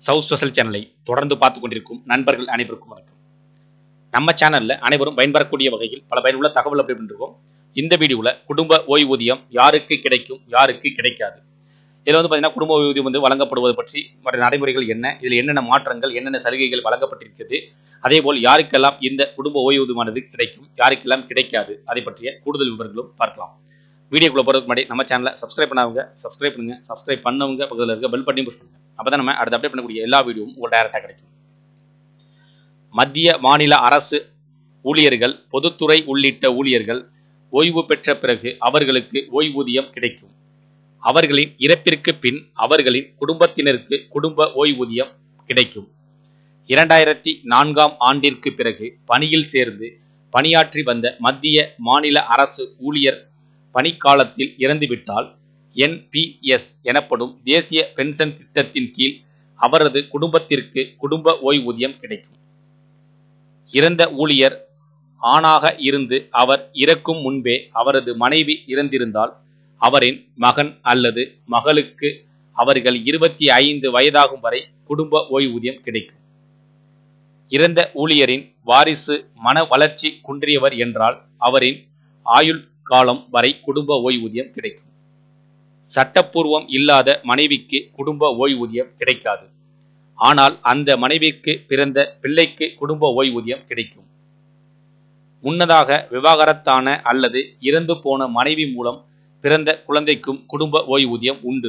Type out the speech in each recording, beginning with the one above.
south special சேனலை தொடர்ந்து பார்த்து கொண்டிருக்கும் நண்பர்கள் அனைவருக்கும் வணக்கம் நம்ம சேனல்ல அனைவரும் பயன்பெறக்கூடிய வகையில் பல பயனுள்ள தகவல் அப்படி பண்ணிருக்கோம் இந்த வீடியோவில் குடும்ப ஓய்வூதியம் யாருக்கு கிடைக்கும் யாருக்கு கிடைக்காது இதில் வந்து பார்த்தீங்கன்னா குடும்ப ஓய்வூதியம் வந்து வழங்கப்படுவது பற்றி மற்ற நடைமுறைகள் என்ன இதில் என்னென்ன மாற்றங்கள் என்னென்ன சலுகைகள் வழங்கப்பட்டிருக்கிறது அதேபோல் யாருக்கெல்லாம் இந்த குடும்ப ஓய்வூதியமானது கிடைக்கும் யாருக்கெல்லாம் கிடைக்காது அதை பற்றிய கூடுதல் விவரங்களும் பார்க்கலாம் வீடியோக்குள்ள போகிறதுக்கு முன்னாடி நம்ம சேனலை சப்ஸ்கிரைப் பண்ணாதவங்க சப்ஸ்கிரைப் பண்ணுங்க சப்ஸ்கிரைப் பண்ணவங்க பக்கத்தில் இருக்க பெல் பட்டனையும் புஷ் பண்ணுங்க அப்போ தான் நம்ம அடுத்து அப்டேட் பண்ணக்கூடிய எல்லா வீடியோவும் உங்களுக்கு டைரக்டாக கிடைக்கும் மத்திய மாநில அரசு ஊழியர்கள் பொதுத்துறை உள்ளிட்ட ஊழியர்கள் ஓய்வு பெற்ற பிறகு அவர்களுக்கு ஓய்வூதியம் கிடைக்கும் அவர்களின் இறப்பிற்கு பின் அவர்களின் குடும்பத்தினருக்கு குடும்ப ஓய்வூதியம் கிடைக்கும் இரண்டாயிரத்தி நான்காம் ஆண்டிற்கு பிறகு பணியில் சேர்ந்து பணியாற்றி வந்த மத்திய மாநில அரசு ஊழியர் பணிக்காலத்தில் இறந்துவிட்டால் என்பிஎஸ் எனப்படும் தேசிய பென்ஷன் திட்டத்தின் கீழ் அவரது குடும்பத்திற்கு குடும்ப ஓய்வூதியம் கிடைக்கும் இறந்த ஊழியர் ஆணாக இருந்து அவர் இறக்கும் முன்பே அவரது மனைவி இறந்திருந்தால் அவரின் மகன் அல்லது மகளுக்கு அவர்கள் இருபத்தி ஐந்து வயதாகும் வரை குடும்ப ஓய்வூதியம் கிடைக்கும் இறந்த ஊழியரின் வாரிசு மன வளர்ச்சி குன்றியவர் என்றால் அவரின் ஆயுள் காலம் வரை குடும்ப ஓய்வூதியம் கிடைக்கும் சட்டப்பூர்வம் இல்லாத மனைவிக்கு குடும்ப ஓய்வூதியம் கிடைக்காது ஆனால் அந்த மனைவிக்கு பிறந்த பிள்ளைக்கு குடும்ப ஓய்வூதியம் கிடைக்கும் முன்னதாக விவாகரத்தான அல்லது இறந்து போன மனைவி மூலம் பிறந்த குழந்தைக்கும் குடும்ப ஓய்வூதியம் உண்டு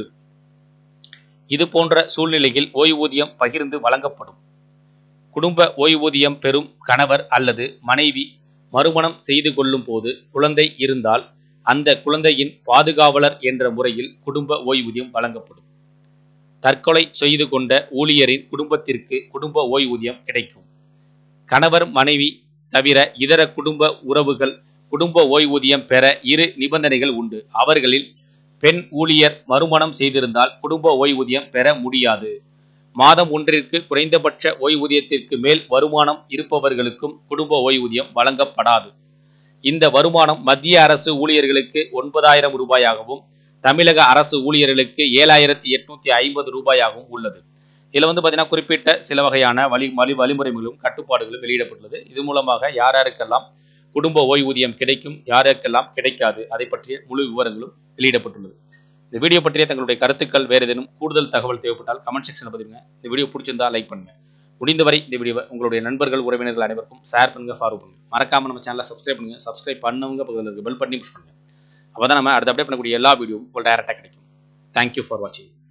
இது போன்ற சூழ்நிலையில் ஓய்வூதியம் பகிர்ந்து வழங்கப்படும் குடும்ப ஓய்வூதியம் பெறும் கணவர் அல்லது மனைவி மறுமணம் செய்து கொள்ளும் போது குழந்தை இருந்தால் அந்த குழந்தையின் பாதுகாவலர் என்ற முறையில் குடும்ப ஓய்வூதியம் வழங்கப்படும் தற்கொலை செய்து கொண்ட ஊழியரின் குடும்பத்திற்கு குடும்ப ஓய்வூதியம் கிடைக்கும் கணவர் மனைவி தவிர இதர குடும்ப உறவுகள் குடும்ப ஓய்வூதியம் பெற இரு நிபந்தனைகள் உண்டு அவர்களில் பெண் ஊழியர் மறுமணம் செய்திருந்தால் குடும்ப ஓய்வூதியம் பெற முடியாது மாதம் ஒன்றிற்கு குறைந்தபட்ச ஓய்வூதியத்திற்கு மேல் வருமானம் இருப்பவர்களுக்கும் குடும்ப ஓய்வூதியம் வழங்கப்படாது இந்த வருமானம் மத்திய அரசு ஊழியர்களுக்கு ஒன்பதாயிரம் ரூபாயாகவும் தமிழக அரசு ஊழியர்களுக்கு ஏழாயிரத்தி எட்நூத்தி ஐம்பது ரூபாயாகவும் உள்ளது இதில் வந்து பார்த்தீங்கன்னா குறிப்பிட்ட சில வகையான வழி வழி வழிமுறைகளும் கட்டுப்பாடுகளும் வெளியிடப்பட்டுள்ளது இது மூலமாக யார் யாருக்கெல்லாம் குடும்ப ஓய்வூதியம் கிடைக்கும் யாருக்கெல்லாம் கிடைக்காது அதை பற்றிய முழு விவரங்களும் வெளியிடப்பட்டுள்ளது இந்த வீடியோ பற்றிய தங்களுடைய கருத்துக்கள் வேறு ஏதேனும் கூடுதல் தகவல் தேவைப்பட்டால் கமெண்ட் செக்ஷனில் பதிவுங்க இந்த வீடியோ பிடிச்சிருந்தா லைக் பண்ணுங்க முடிந்தவரை இந்த வீடியோவை உங்களுடைய நண்பர்கள் உறவினர்கள் அனைவருக்கும் ஷேர் பண்ணுங்க ஃபாலோ பண்ணுங்க மறக்காம நம்ம சேனலை சப்ஸ்கிரைப் பண்ணுங்க சப்ஸ்கிரைப் பண்ணவங்க பக்கத்தில் இருக்க பெல் பண்ணி புஷ் பண்ணுங்க அப்போ தான் நம்ம அடுத்த அப்டேட் பண்ணக்கூடிய எல்லா வீடியோவும் உங்களுக்கு டேரெக்டாக கிடைக்கும் தேங்க்யூ ஃபார் வாட்சிங்